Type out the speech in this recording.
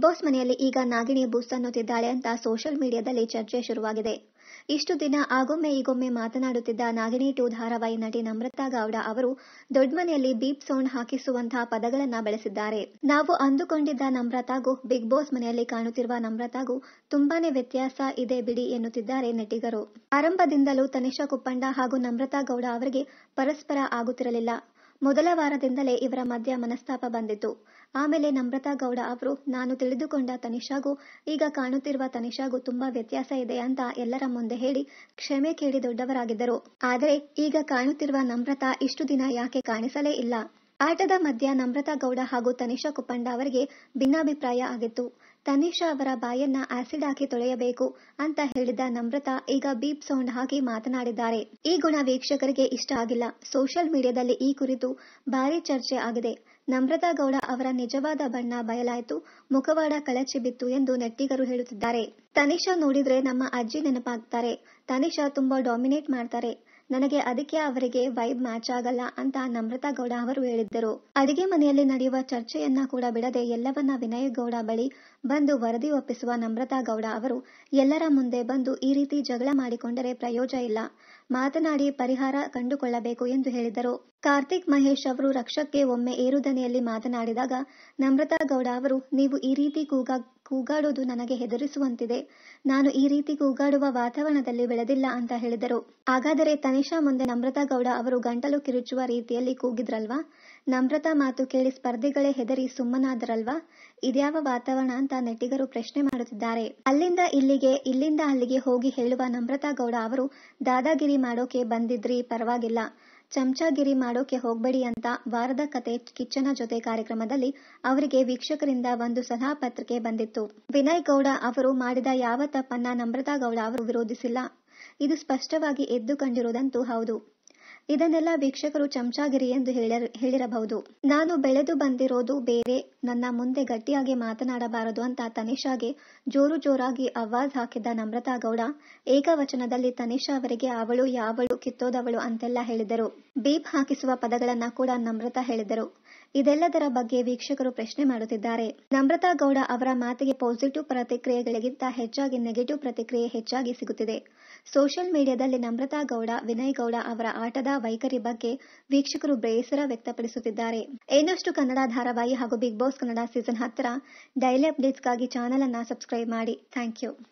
boss ಮನೆಯಲ್ಲಿ ಈಗ ನಾಗಿಣಿ ಬೂಸ್ ಅನ್ನುತ್ತಿದ್ದಾಳೆ ಅಂತ ಸೋಷಿಯಲ್ ಮೀಡಿಯಾದಲ್ಲಿ ಚರ್ಚೆ ಶುರುವಾಗಿದೆ ಇಷ್ಟು ದಿನ ಆಗೊಮ್ಮೆ ಈಗೊಮ್ಮೆ ಮಾತನಾಡುತ್ತಿದ್ದ ನಾಗಿಣಿ ಟು ಧಾರಾವಾಹಿ ನಟಿ ನಮ್ರತಾ ಗೌಡ ಅವರು ದೊಡ್ಡ ಮನೆಯಲ್ಲಿ ಬೀಪ್ ಸೌಂಡ್ ಹಾಕಿಸುವಂತಹ ಪದಗಳನ್ನ ಬಳಸಿದ್ದಾರೆ ನಾವು ಅಂದುಕೊಂಡಿದ್ದ ನಮ್ರತಾಗೂ ಬಿಗ್ ಬಾಸ್ ಮನೆಯಲ್ಲಿ ಕಾಣುತ್ತಿರುವ ನಮ್ರತಾಗೂ ತುಂಬಾನೇ ವ್ಯತ್ಯಾಸ ಇದೆ ಬಿಡಿ ಎನ್ನುತ್ತಿದ್ದಾರೆ ನೆಟ್ಟಿಗರು ಆರಂಭದಿಂದಲೂ ತನಿಷಾ ಕುಪ್ಪಂಡ ಹಾಗೂ ನಮ್ರತಾ ಗೌಡ ಅವರಿಗೆ ಪರಸ್ಪರ ಆಗುತ್ತಿರಲಿಲ್ಲ ಮೊದಲ ವಾರದಿಂದಲೇ ಇವರ ಮಧ್ಯ ಮನಸ್ತಾಪ ಬಂದಿತ್ತು ಆಮೇಲೆ ನಮ್ರತಾ ಗೌಡ ಅವರು ನಾನು ತಿಳಿದುಕೊಂಡ ತನಿಷಾಗೂ ಈಗ ಕಾಣುತ್ತಿರುವ ತನಿಷಾಗೂ ತುಂಬಾ ವ್ಯತ್ಯಾಸ ಇದೆ ಅಂತ ಎಲ್ಲರ ಮುಂದೆ ಹೇಳಿ ಕ್ಷಮೆ ಕೇಳಿ ದೊಡ್ಡವರಾಗಿದ್ದರು ಆದರೆ ಈಗ ಕಾಣುತ್ತಿರುವ ನಮ್ರತಾ ಇಷ್ಟು ದಿನ ಯಾಕೆ ಕಾಣಿಸಲೇ ಇಲ್ಲ ಆಟದ ಮಧ್ಯ ನಮ್ರತಾ ಗೌಡ ಹಾಗೂ ತನಿಷಾ ಕುಪ್ಪಂಡ ಅವರಿಗೆ ಭಿನ್ನಾಭಿಪ್ರಾಯ ಆಗಿತ್ತು ತನಿಷಾ ಅವರ ಬಾಯನ್ನ ಆಸಿಡ್ ಹಾಕಿ ತೊಳೆಯಬೇಕು ಅಂತ ಹೇಳಿದ ನಮ್ರತಾ ಈಗ ಬೀಪ್ ಸೌಂಡ್ ಹಾಕಿ ಮಾತನಾಡಿದ್ದಾರೆ ಈ ಗುಣ ವೀಕ್ಷಕರಿಗೆ ಇಷ್ಟ ಆಗಿಲ್ಲ ಸೋಷಿಯಲ್ ಮೀಡಿಯಾದಲ್ಲಿ ಈ ಕುರಿತು ಭಾರಿ ಚರ್ಚೆ ಆಗಿದೆ ನಮ್ರತಾ ಗೌಡ ಅವರ ನಿಜವಾದ ಬಣ್ಣ ಬಯಲಾಯಿತು ಮುಖವಾಡ ಕಳಚಿ ಬಿತ್ತು ಎಂದು ನೆಟ್ಟಿಗರು ಹೇಳುತ್ತಿದ್ದಾರೆ ತನಿಷಾ ನೋಡಿದ್ರೆ ನಮ್ಮ ಅಜ್ಜಿ ನೆನಪಾಗ್ತಾರೆ ತನಿಷಾ ತುಂಬಾ ಡಾಮಿನೇಟ್ ಮಾಡ್ತಾರೆ ನನಗೆ ಅದಕ್ಕೆ ಅವರಿಗೆ ವೈಬ್ ಮ್ಯಾಚ್ ಆಗಲ್ಲ ಅಂತ ನಮ್ರತಾ ಗೌಡ ಅವರು ಹೇಳಿದ್ದರು ಅಡಿಗೆ ಮನೆಯಲ್ಲಿ ನಡೆಯುವ ಚರ್ಚೆಯನ್ನ ಕೂಡ ಬಿಡದೆ ಎಲ್ಲವನ್ನ ವಿನಯ್ ಗೌಡ ಬಳಿ ಬಂದು ವರದಿ ಒಪ್ಪಿಸುವ ನಮ್ರತಾ ಗೌಡ ಅವರು ಎಲ್ಲರ ಮುಂದೆ ಬಂದು ಈ ರೀತಿ ಜಗಳ ಮಾಡಿಕೊಂಡರೆ ಪ್ರಯೋಜನ ಇಲ್ಲ ಮಾತನಾಡಿ ಪರಿಹಾರ ಕಂಡುಕೊಳ್ಳಬೇಕು ಎಂದು ಹೇಳಿದರು ಕಾರ್ತಿಕ್ ಮಹೇಶ್ ಅವರು ರಕ್ಷಕ್ಕೆ ಒಮ್ಮೆ ಏರುದನಿಯಲ್ಲಿ ಮಾತನಾಡಿದಾಗ ನಮ್ರತಾ ಗೌಡ ಅವರು ನೀವು ಈ ರೀತಿ ಕೂಗಾ ಕೂಗಾಡುವುದು ನನಗೆ ಹೆದರಿಸುವಂತಿದೆ ನಾನು ಈ ರೀತಿ ಕೂಗಾಡುವ ವಾತಾವರಣದಲ್ಲಿ ಬೆಳೆದಿಲ್ಲ ಅಂತ ಹೇಳಿದರು ಹಾಗಾದರೆ ತನಿಷಾ ಮುಂದೆ ನಮ್ರತಾ ಗೌಡ ಅವರು ಗಂಟಲು ಕಿರುಚುವ ರೀತಿಯಲ್ಲಿ ಕೂಗಿದ್ರಲ್ವಾ ನಮ್ರತಾ ಮಾತು ಕೇಳಿ ಸ್ಪರ್ಧಿಗಳೇ ಹೆದರಿ ಸುಮ್ಮನಾದರಲ್ವಾ ಇದ್ಯಾವ ವಾತಾವರಣ ಅಂತ ನೆಟ್ಟಿಗರು ಪ್ರಶ್ನೆ ಮಾಡುತ್ತಿದ್ದಾರೆ ಅಲ್ಲಿಂದ ಇಲ್ಲಿಗೆ ಇಲ್ಲಿಂದ ಅಲ್ಲಿಗೆ ಹೋಗಿ ಹೇಳುವ ನಮ್ರತಾ ಗೌಡ ಅವರು ದಾದಾಗಿರಿ ಮಾಡೋಕೆ ಬಂದಿದ್ರಿ ಪರವಾಗಿಲ್ಲ ಚಮಚಾಗಿರಿ ಮಾಡೋಕೆ ಹೋಗ್ಬೇಡಿ ಅಂತ ವಾರದ ಕತೆ ಕಿಚ್ಚನ ಜೊತೆ ಕಾರ್ಯಕ್ರಮದಲ್ಲಿ ಅವರಿಗೆ ವೀಕ್ಷಕರಿಂದ ಒಂದು ಸಲಹಾ ಪತ್ರಿಕೆ ಬಂದಿತ್ತು ವಿನಯ್ ಗೌಡ ಅವರು ಮಾಡಿದ ಯಾವ ತಪ್ಪನ್ನ ನಮ್ರತಾ ಗೌಡ ಅವರು ವಿರೋಧಿಸಿಲ್ಲ ಇದು ಸ್ಪಷ್ಟವಾಗಿ ಎದ್ದು ಕಂಡಿರುವುದಂತೂ ಹೌದು ಇದನ್ನೆಲ್ಲ ವೀಕ್ಷಕರು ಚಮಚಾಗಿರಿ ಎಂದು ಹೇಳಿರಬಹುದು ನಾನು ಬೆಳೆದು ಬಂದಿರೋದು ಬೇರೆ ನನ್ನ ಮುಂದೆ ಗಟ್ಟಿಯಾಗಿ ಮಾತನಾಡಬಾರದು ಅಂತ ತನಿಷಾಗೆ ಜೋರು ಜೋರಾಗಿ ಆವಾಜ್ ಹಾಕಿದ್ದ ನಮ್ರತಾ ಗೌಡ ಏಕವಚನದಲ್ಲಿ ತನಿಷಾ ಅವರಿಗೆ ಅವಳು ಯಾವಳು ಕಿತ್ತೋದವಳು ಅಂತೆಲ್ಲ ಹೇಳಿದರು ಬೀಪ್ ಹಾಕಿಸುವ ಪದಗಳನ್ನ ಕೂಡ ನಮ್ರತಾ ಹೇಳಿದರು ಇದೆಲ್ಲದರ ಬಗ್ಗೆ ವೀಕ್ಷಕರು ಪ್ರಶ್ನೆ ಮಾಡುತ್ತಿದ್ದಾರೆ ನಮ್ರತಾ ಗೌಡ ಅವರ ಮಾತಿಗೆ ಪಾಸಿಟಿವ್ ಪ್ರತಿಕ್ರಿಯೆಗಳಿಗಿಂತ ಹೆಚ್ಚಾಗಿ ನೆಗೆಟಿವ್ ಪ್ರತಿಕ್ರಿಯೆ ಹೆಚ್ಚಾಗಿ ಸಿಗುತ್ತಿದೆ ಸೋಷಿಯಲ್ ಮೀಡಿಯಾದಲ್ಲಿ ನಮ್ರತಾ ಗೌಡ ವಿನಯ್ ಗೌಡ ಅವರ ಆಟದ ವೈಖರಿ ಬಗ್ಗೆ ವೀಕ್ಷಕರು ಬೇಸರ ವ್ಯಕ್ತಪಡಿಸುತ್ತಿದ್ದಾರೆ ಇನ್ನಷ್ಟು ಕನ್ನಡ ಧಾರಾವಾಹಿ ಹಾಗೂ ಬಿಗ್ ಬಾಸ್ ಕನ್ನಡ ಸೀಸನ್ ಹತ್ತರ ಡೈಲಿ ಅಪ್ಡೇಟ್ಸ್ಗಾಗಿ ಚಾನೆಲ್ ಅನ್ನ ಸಬ್ಸ್ಕ್ರೈಬ್ ಮಾಡಿ ಥ್ಯಾಂಕ್ ಯು